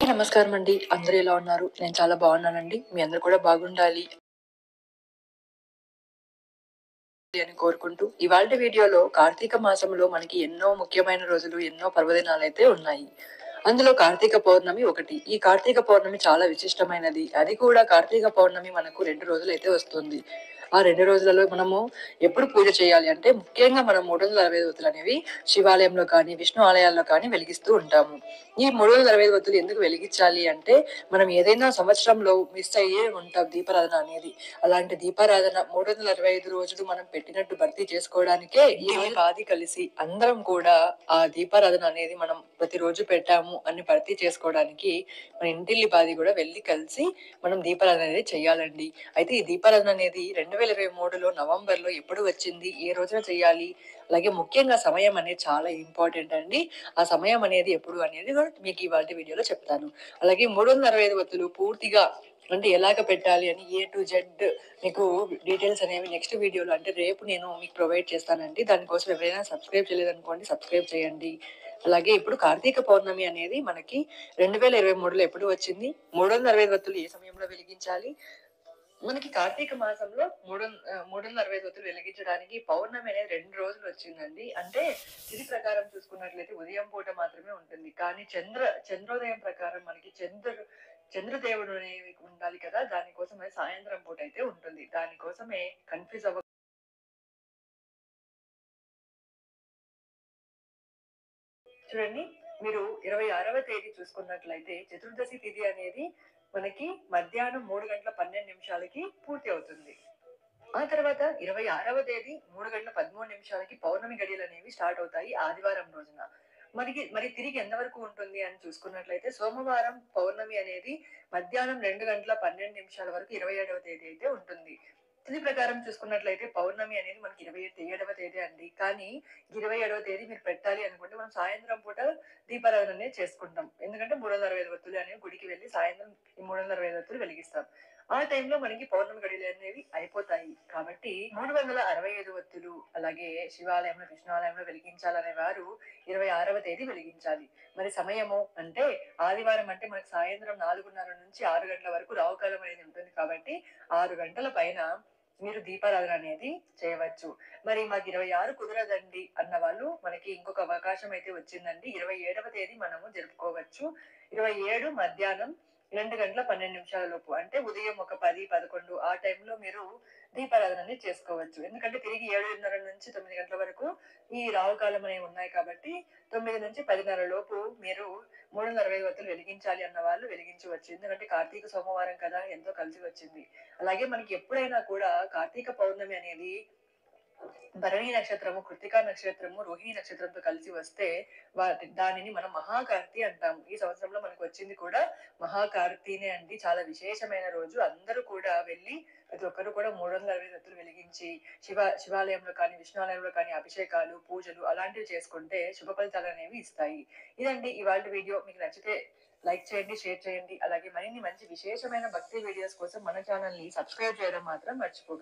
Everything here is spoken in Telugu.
నమస్కారం అండి అందరూ ఎలా ఉన్నారు నేను చాలా బాగున్నానండి మీ అందరూ కూడా బాగుండాలి అని కోరుకుంటూ ఇవాళ వీడియోలో కార్తీక మాసంలో మనకి ఎన్నో ముఖ్యమైన రోజులు ఎన్నో పర్వదినాలు అయితే ఉన్నాయి అందులో కార్తీక పౌర్ణమి ఒకటి ఈ కార్తీక పౌర్ణమి చాలా విశిష్టమైనది అది కూడా కార్తీక పౌర్ణమి మనకు రెండు రోజులు అయితే వస్తుంది ఆ రెండు రోజులలో మనము ఎప్పుడు పూజ చేయాలి అంటే ముఖ్యంగా మనం మూడు వందల అరవై ఐదు ఒత్తులు అనేవి శివాలయంలో కానీ విష్ణు ఆలయాల్లో కానీ వెలిగిస్తూ ఉంటాము ఈ మూడు వందల అరవై ఐదు ఒత్తులు ఎందుకు వెలిగించాలి అంటే మనం ఏదైనా సంవత్సరంలో మిస్ అయ్యే ఉంటాం దీపారాధన అనేది అలాంటి దీపారాధన మూడు వందల అరవై ఐదు రోజులు మనం పెట్టినట్టు భర్తీ చేసుకోవడానికే ఈ పాది కలిసి అందరం కూడా ఆ దీపారాధన అనేది మనం ప్రతిరోజు పెట్టాము అని భర్తీ చేసుకోవడానికి మన ఇంటిల్లి పాది కూడా వెళ్ళి కలిసి మనం దీపారాధన అనేది చేయాలండి అయితే ఈ దీపారాధన అనేది రెండు వేల ఇరవై మూడులో నవంబర్ లో ఎప్పుడు వచ్చింది ఏ రోజున చేయాలి అలాగే ముఖ్యంగా సమయం అనేది చాలా ఇంపార్టెంట్ అండి ఆ సమయం అనేది ఎప్పుడు అనేది కూడా మీకు ఇవాళ వీడియోలో చెప్తాను అలాగే మూడు వందల అరవై ఐదు వత్తులు పూర్తిగా అంటే ఎలాగ పెట్టాలి అని ఏ టు జెడ్ మీకు డీటెయిల్స్ అనేవి నెక్స్ట్ వీడియోలో అంటే రేపు నేను మీకు ప్రొవైడ్ చేస్తానండి దానికోసం ఎవరైనా సబ్స్క్రైబ్ చేయలేదనుకోండి సబ్స్క్రైబ్ చేయండి అలాగే ఇప్పుడు కార్తీక పౌర్ణమి అనేది మనకి రెండు వేల ఇరవై మూడులో ఎప్పుడు వచ్చింది మూడు వందల అరవై ఐదు వత్తులు ఏ సమయంలో వెలిగించాలి మనకి కార్తీక మాసంలో మూడు వం- ఆ, మూడు వందల అరవై ఐదు వత్తులు వెలిగించడానికి పౌర్ణమి అనేది రెండు రోజులు వచ్చిందండి అంటే తిథి ప్రకారం చూసుకున్నట్లయితే ఉదయం పూట మాత్రమే ఉంటుంది కానీ చంద్ర చంద్రోదయం ప్రకారం మనకి చంద్ర చంద్రదేవుడు అనేవి ఉండాలి కదా దానికోసం అది సాయంత్రం పూట అయితే ఉంటుంది దానికోసమే కన్ఫ్యూజ్ అవ్వ చూడండి మీరు ఇరవై ఆరవ తేదీ చూసుకున్నట్లయితే చతుర్దశి తిథి అనేది మనకి మధ్యాహ్నం మూడు గంటల పన్నెండు నిమిషాలకి పూర్తి అవుతుంది ఆ తర్వాత ఇరవై ఆరవ తేదీ మూడు గంటల పదమూడు నిమిషాలకి పౌర్ణమి గడియలు అనేవి స్టార్ట్ అవుతాయి ఆదివారం రోజున మనకి మరి తిరిగి ఎంతవరకు ఉంటుంది అని చూసుకున్నట్లయితే సోమవారం పౌర్ణమి అనేది మధ్యాహ్నం రెండు గంటల పన్నెండు నిమిషాల వరకు ఇరవై ఏడవ తేదీ అయితే ఉంటుంది తిథి ప్రకారం చూసుకున్నట్లయితే పౌర్ణమి అనేది మనకి ఇరవై ఏడవ తేదీ అండి కానీ ఇరవై ఏడవ తేదీ మీరు పెట్టాలి అనుకుంటే మనం సాయంత్రం పూట దీపారాధన అనేది చేసుకుంటాం ఎందుకంటే మూడు వందల అరవై ఐదు వత్తులు అనేవి గుడికి వెళ్ళి సాయంత్రం ఈ మూడు వందల అరవై ఐదు వత్తులు వెలిగిస్తాం ఆ టైంలో మనకి పౌర్ణమి గడియలు అనేవి అయిపోతాయి కాబట్టి మూడు వందల అరవై ఐదు వత్తులు అలాగే శివాలయంలో కృష్ణాలయంలో వెలిగించాలనే వారు ఇరవై ఆరవ తేదీ వెలిగించాలి మరి సమయము అంటే ఆదివారం అంటే మనకి సాయంత్రం నాలుగున్నర నుంచి ఆరు గంటల వరకు రావుకాలం అనేది ఉంటుంది కాబట్టి ఆరు గంటల పైన మీరు దీపారాధన అనేది చేయవచ్చు మరి మాకు ఇరవై ఆరు కుదరదండి అన్న వాళ్ళు మనకి ఇంకొక అవకాశం అయితే వచ్చిందండి ఇరవై ఏడవ తేదీ మనము జరుపుకోవచ్చు ఇరవై ఏడు మధ్యాహ్నం రెండు గంటల పన్నెండు నిమిషాల లోపు అంటే ఉదయం ఒక పది పదకొండు ఆ టైంలో మీరు దీపారాధన అనేది చేసుకోవచ్చు ఎందుకంటే తిరిగి ఏడున్నర నుంచి తొమ్మిది గంటల వరకు ఈ రావుకాలం అనేవి ఉన్నాయి కాబట్టి తొమ్మిది నుంచి పదిన్నర లోపు మీరు మూడు వందల అరవై వత్తులు వెలిగించాలి అన్న వాళ్ళు వెలిగించవచ్చు ఎందుకంటే కార్తీక సోమవారం కదా ఎంతో కలిసి వచ్చింది అలాగే మనకి ఎప్పుడైనా కూడా కార్తీక పౌర్ణమి అనేది భరణి నక్షత్రము కృతికా నక్షత్రము రోహిణి నక్షత్రంతో కలిసి వస్తే వాటి దానిని మనం మహాకార్తి అంటాము ఈ సంవత్సరంలో మనకు వచ్చింది కూడా మహాకార్తీనే అండి చాలా విశేషమైన రోజు అందరూ కూడా వెళ్ళి ప్రతి ఒక్కరు కూడా మూడు వందల అరవై వత్తులు వెలిగించి శివ శివాలయంలో కానీ విష్ణాలయంలో కానీ అభిషేకాలు పూజలు అలాంటివి చేసుకుంటే శుభ ఫలితాలు అనేవి ఇస్తాయి ఇదండి ఇవాళ వీడియో మీకు నచ్చితే లైక్ చేయండి షేర్ చేయండి అలాగే మరిన్ని మంచి విశేషమైన భక్తి వీడియోస్ కోసం మన ఛానల్ ని సబ్స్క్రైబ్ చేయడం మాత్రం మర్చిపోకండి